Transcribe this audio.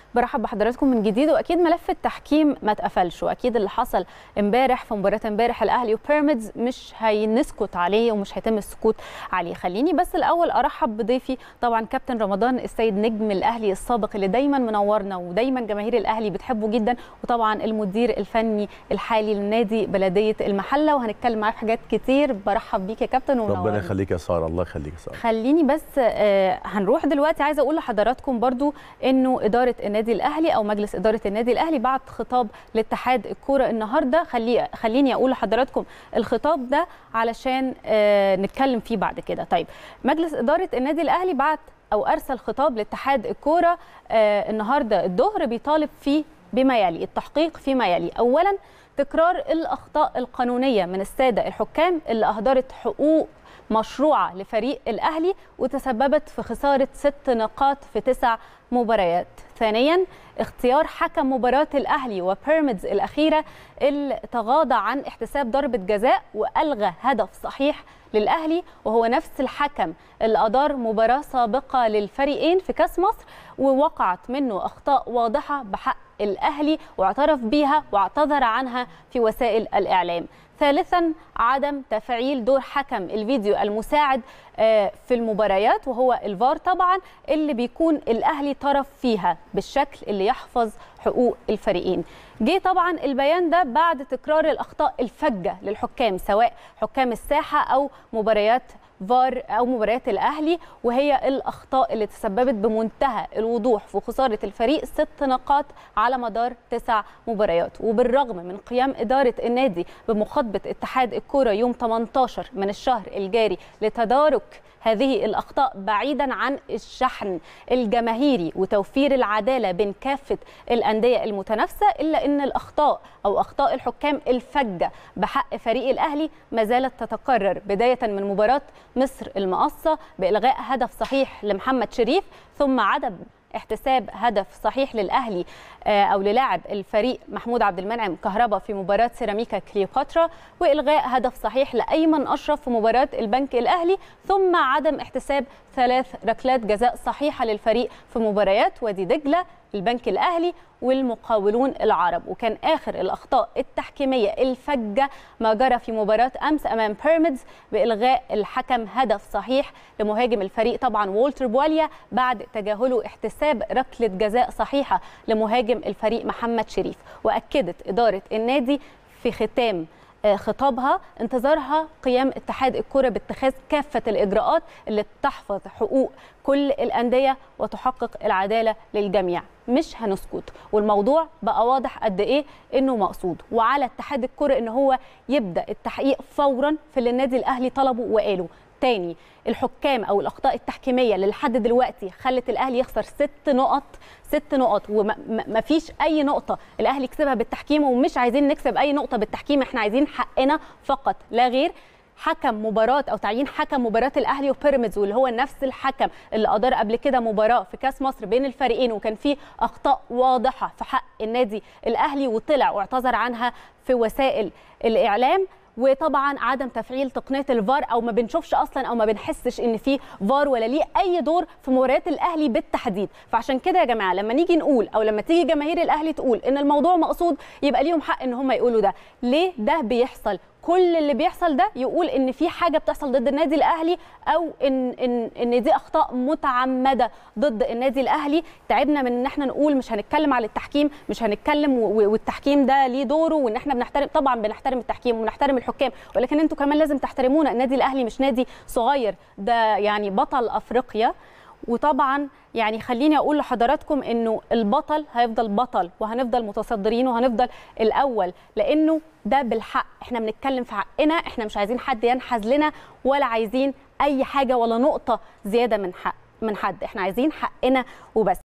برحب بحضراتكم من جديد واكيد ملف التحكيم ما اتقفلش واكيد اللي حصل امبارح في مباراه امبارح الاهلي وبيراميدز مش هنسكت عليه ومش هيتم السكوت عليه خليني بس الاول ارحب بضيفي طبعا كابتن رمضان السيد نجم الاهلي السابق اللي دايما منورنا ودايما جماهير الاهلي بتحبه جدا وطبعا المدير الفني الحالي لنادي بلديه المحله وهنتكلم معاه في حاجات كتير برحب بيك يا كابتن ربنا ومنورنا يخليك يا ساره الله يخليك يا ساره خليني بس آه، هنروح دلوقتي عايزه اقول لحضراتكم برضو انه اداره النادي الاهلي او مجلس اداره النادي الاهلي بعت خطاب لاتحاد الكوره النهارده خلي خليني اقول لحضراتكم الخطاب ده علشان آه، نتكلم فيه بعد كده طيب مجلس اداره النادي الاهلي بعت او ارسل خطاب لاتحاد الكوره آه، النهارده الظهر بيطالب فيه بما يلي التحقيق فيما يلي اولا تكرار الاخطاء القانونيه من الساده الحكام اللي اهدرت حقوق مشروعه لفريق الاهلي وتسببت في خساره ست نقاط في تسع مباريات. ثانيا اختيار حكم مباراه الاهلي وبيراميدز الاخيره اللي تغاضى عن احتساب ضربه جزاء والغى هدف صحيح للاهلي وهو نفس الحكم اللي ادار مباراه سابقه للفريقين في كاس مصر ووقعت منه اخطاء واضحه بحق الاهلي واعترف بيها واعتذر عنها في وسائل الاعلام. ثالثا عدم تفعيل دور حكم الفيديو المساعد آه، في المباريات وهو الفار طبعا اللي بيكون الاهلي طرف فيها بالشكل اللي يحفظ حقوق الفريقين جه طبعا البيان ده بعد تكرار الاخطاء الفجه للحكام سواء حكام الساحه او مباريات فار او مباريات الاهلي وهي الاخطاء اللي تسببت بمنتهى الوضوح في خساره الفريق ست نقاط على مدار تسع مباريات وبالرغم من قيام اداره النادي بمخاطبه اتحاد الكوره يوم 18 من الشهر الجاري لتدارك هذه الاخطاء بعيدا عن الشحن الجماهيري وتوفير العداله بين كافه الانديه المتنافسه الا ان الاخطاء او اخطاء الحكام الفجه بحق فريق الاهلي ما زالت تتكرر بدايه من مباراه مصر المقصه بالغاء هدف صحيح لمحمد شريف ثم عدم احتساب هدف صحيح للاهلي آه، او للاعب الفريق محمود عبد المنعم كهربا في مباراه سيراميكا كليوباترا والغاء هدف صحيح لايمن اشرف في مباراه البنك الاهلي ثم عدم احتساب ثلاث ركلات جزاء صحيحه للفريق في مباريات وادي دجله البنك الاهلي والمقاولون العرب وكان اخر الاخطاء التحكيميه الفجه ما جرى في مباراه امس امام بيراميدز بالغاء الحكم هدف صحيح لمهاجم الفريق طبعا وولتر بواليا بعد تجاهله احتساب ركله جزاء صحيحه لمهاجم الفريق محمد شريف واكدت اداره النادي في ختام آه، خطابها انتظارها قيام اتحاد الكرة باتخاذ كافة الإجراءات اللي تحفظ حقوق كل الأندية وتحقق العدالة للجميع مش هنسكت والموضوع بقى واضح قد إيه إنه مقصود وعلى اتحاد الكرة إن هو يبدأ التحقيق فورا في اللي النادي الأهلي طلبه وقاله تاني الحكام او الاخطاء التحكيميه اللي لحد دلوقتي خلت الاهلي يخسر ست نقط ست نقط وما فيش اي نقطه الاهلي كسبها بالتحكيم ومش عايزين نكسب اي نقطه بالتحكيم احنا عايزين حقنا فقط لا غير حكم مباراة أو تعيين حكم مباراة الأهلي وبيراميدز واللي هو نفس الحكم اللي أدار قبل كده مباراة في كأس مصر بين الفريقين وكان فيه أخطاء واضحة في حق النادي الأهلي وطلع واعتذر عنها في وسائل الإعلام وطبعا عدم تفعيل تقنيه الفار او ما بنشوفش اصلا او ما بنحسش ان في فار ولا ليه اي دور في مباريات الاهلي بالتحديد فعشان كده يا جماعه لما نيجي نقول او لما تيجي جماهير الاهلي تقول ان الموضوع مقصود يبقى ليهم حق ان هم يقولوا ده ليه ده بيحصل كل اللي بيحصل ده يقول ان في حاجه بتحصل ضد النادي الاهلي او ان ان ان دي اخطاء متعمده ضد النادي الاهلي تعبنا من ان احنا نقول مش هنتكلم على التحكيم مش هنتكلم و- والتحكيم ده ليه دوره وان احنا بنحترم طبعا بنحترم التحكيم وبنحترم الحكام ولكن انتوا كمان لازم تحترمونا النادي الاهلي مش نادي صغير ده يعني بطل افريقيا وطبعا يعني خليني اقول لحضراتكم انه البطل هيفضل بطل وهنفضل متصدرين وهنفضل الاول لانه ده بالحق احنا بنتكلم في حقنا احنا مش عايزين حد ينحاز لنا ولا عايزين اي حاجه ولا نقطه زياده من حق من حد احنا عايزين حقنا وبس